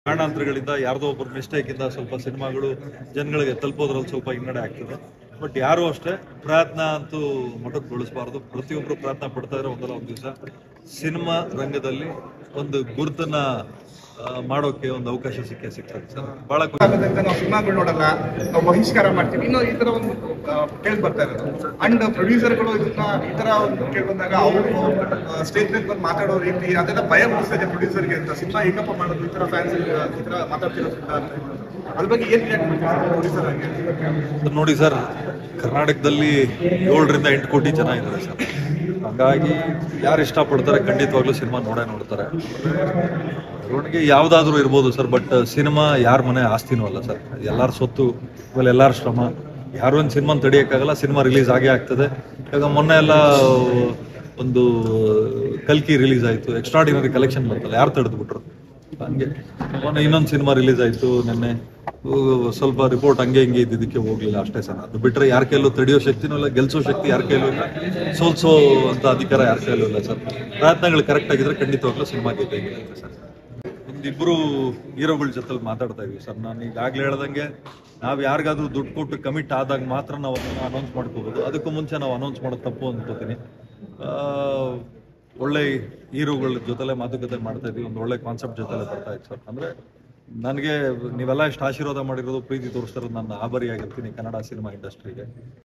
ಕಾರಣಾಂತರಗಳಿಂದ ಯಾರ್ದೋ ಒಬ್ಬರು ಮಿಸ್ಟೇಕ್ ಇಂದ ಸ್ವಲ್ಪ ಸಿನಿಮಾಗಳು ಜನಗಳಿಗೆ ತಲುಪೋದ್ರಲ್ಲಿ ಸ್ವಲ್ಪ ಹಿನ್ನಡೆ ಆಗ್ತದೆ ಬಟ್ ಯಾರು ಅಷ್ಟೇ ಪ್ರಯತ್ನ ಅಂತೂ ಮೊಟಕುಗೊಳಿಸಬಾರ್ದು ಪ್ರತಿಯೊಬ್ಬರು ಪ್ರಯತ್ನ ಪಡ್ತಾ ಇರೋ ಒಂದಲ್ಲ ಒಂದು ದಿವಸ ಸಿನಿಮಾ ರಂಗದಲ್ಲಿ ಒಂದು ಗುರುತನ್ನ ಆ, ಮಾಡೋಕೆ ಒಂದು ಅವಕಾಶ ಸಿಕ್ಕೇ ಸಿಗ್ತದೆ ಸರ್ ಬಹಳ ಖುಷಿ ಆಗೋದ್ರಿಂದ ನಾವು ಸಿನಿಮಾಗಳು ನೋಡಲ್ಲ ನಾವು ಬಹಿಷ್ಕಾರ ಮಾಡ್ತೀವಿ ಇನ್ನು ಈ ತರ ಒಂದು ಕೇಳಿ ಬರ್ತಾ ಇರೋದು ಅಂಡ್ ಪ್ರೊಡ್ಯೂಸರ್ಗಳು ಇದನ್ನ ಈ ತರ ಒಂದು ಕೇಳಿ ಬಂದಾಗ ಅವರು ಸ್ಟೇಜ್ ಮೇಲೆ ಬಂದು ಮಾತಾಡೋ ರೀತಿ ಅದೆಲ್ಲ ಭಯ ಮೂಡಿಸ್ತಾ ಪ್ರೊಡ್ಯೂಸರ್ಗೆ ಅಂತ ಸಿನಿಮಾ ಹೇಗಪ್ಪ ಮಾಡೋದು ಈ ತರ ಫ್ಯಾನ್ಸ್ ಈ ತರ ಮಾತಾಡ್ತಿರೋದ್ರಿಂದ ಅಂತ ಅದ್ರ ಬಗ್ಗೆ ಏನ್ ರಿಯಾಕ್ಟ್ ಮಾಡ್ತಾರೆ ಪ್ರೊಡ್ಯೂಸರ್ ಆಗಿ ಸರ್ ನೋಡಿ ಸರ್ ಕರ್ನಾಟಕದಲ್ಲಿ ಏಳರಿಂದ ಎಂಟು ಕೋಟಿ ಜನ ಇದ್ದಾರೆ ಸರ್ ಹಾಗಾಗಿ ಯಾರು ಇಷ್ಟಪಡ್ತಾರೆ ಖಂಡಿತವಾಗ್ಲೂ ಸಿನಿಮಾ ನೋಡೇ ನೋಡ್ತಾರೆ ಅವನಿಗೆ ಯಾವ್ದಾದ್ರು ಇರ್ಬೋದು ಸರ್ ಬಟ್ ಸಿನಿಮಾ ಯಾರ ಮನೆ ಆಸ್ತಿನೂ ಅಲ್ಲ ಸರ್ ಎಲ್ಲಾರ ಸ್ವತ್ತು ಆಮೇಲೆ ಎಲ್ಲಾರ ಶ್ರಮ ಯಾರು ಒಂದು ಸಿನಿಮಾ ತಡಿಯಕ್ಕಾಗಲ್ಲ ಸಿನಿಮಾ ರಿಲೀಸ್ ಆಗೇ ಆಗ್ತದೆ ಇವಾಗ ಮೊನ್ನೆ ಎಲ್ಲ ಒಂದು ಕಲ್ಕಿ ರಿಲೀಸ್ ಆಯ್ತು ಎಕ್ಸ್ಟ್ರಾಡಿನರಿ ಕಲೆಕ್ಷನ್ ಬಂತಲ್ಲ ಯಾರು ತಡೆದು ಬಿಟ್ರು ಹಂಗೆ ಮೊನ್ನೆ ಇನ್ನೊಂದು ಸಿನಿಮಾ ರಿಲೀಸ್ ಆಯ್ತು ನಿನ್ನೆ ಉ, ಸ್ವಲ್ಪ ರಿಪೋರ್ಟ್ ಹಂಗೆ ಹಿಂಗೆ ಇದ್ದಿದ್ದಕ್ಕೆ ಹೋಗ್ಲಿಲ್ಲ ಅಷ್ಟೇ ಸರ್ ಅದು ಬಿಟ್ರೆ ಯಾರ ಕೈಲೂ ತಡೆಯೋ ಶಕ್ತಿನೂ ಇಲ್ಲ ಗೆಲ್ಸೋ ಶಕ್ತಿ ಯಾರ ಕೈಲೂ ಇಲ್ಲ ಸೋಲ್ಸೋ ಅಂತ ಅಧಿಕಾರ ಯಾರ ಕೈಲೂ ಇಲ್ಲ ಸರ್ ಪ್ರಯತ್ನಗಳು ಕರೆಕ್ಟ್ ಆಗಿದ್ರೆ ಖಂಡಿತವಾಗ್ಲೂ ಸಿನಿಮಾ ಗೆದ್ದಂಗೆ ಸರ್ ಒಂದಿಬ್ರು ಹೀರೋಗಳ ಜೊತೆ ಮಾತಾಡ್ತಾ ಇದೀವಿ ಸರ್ ನಾನು ಈಗಾಗಲೇ ಹೇಳ್ದಂಗೆ ನಾವು ಯಾರಿಗಾದ್ರೂ ದುಡ್ಡು ಕೊಟ್ಟು ಕಮಿಟ್ ಆದಾಗ ಮಾತ್ರ ನಾವು ಅದನ್ನ ಅನೌನ್ಸ್ ಮಾಡ್ಕೋಬಹುದು ಅದಕ್ಕೂ ಮುಂಚೆ ನಾವು ಅನೌನ್ಸ್ ಮಾಡೋದು ತಪ್ಪು ಅನ್ಕೋತೀನಿ ಆ, ಒಳ್ಳೆ ಹೀರೋಗಳ ಜೊತೆಲೆ ಮಾತುಕತೆ ಮಾಡ್ತಾ ಇದೀವಿ ಒಂದು ಒಳ್ಳೆ ಕಾನ್ಸೆಪ್ಟ್ ಜೊತೆಲೆ ಬರ್ತಾ ಇತ್ತು ಸರ್ ಅಂದ್ರೆ ನನಗೆ ನೀವೆಲ್ಲ ಎಷ್ಟು ಆಶೀರ್ವಾದ ಮಾಡಿರೋದು ಪ್ರೀತಿ ತೋರಿಸ್ತಾ ಇರೋದು ನನ್ನ ಆಭಾರಿಯಾಗಿರ್ತೀನಿ ಕನ್ನಡ ಸಿನಿಮಾ ಇಂಡಸ್ಟ್ರಿಗೆ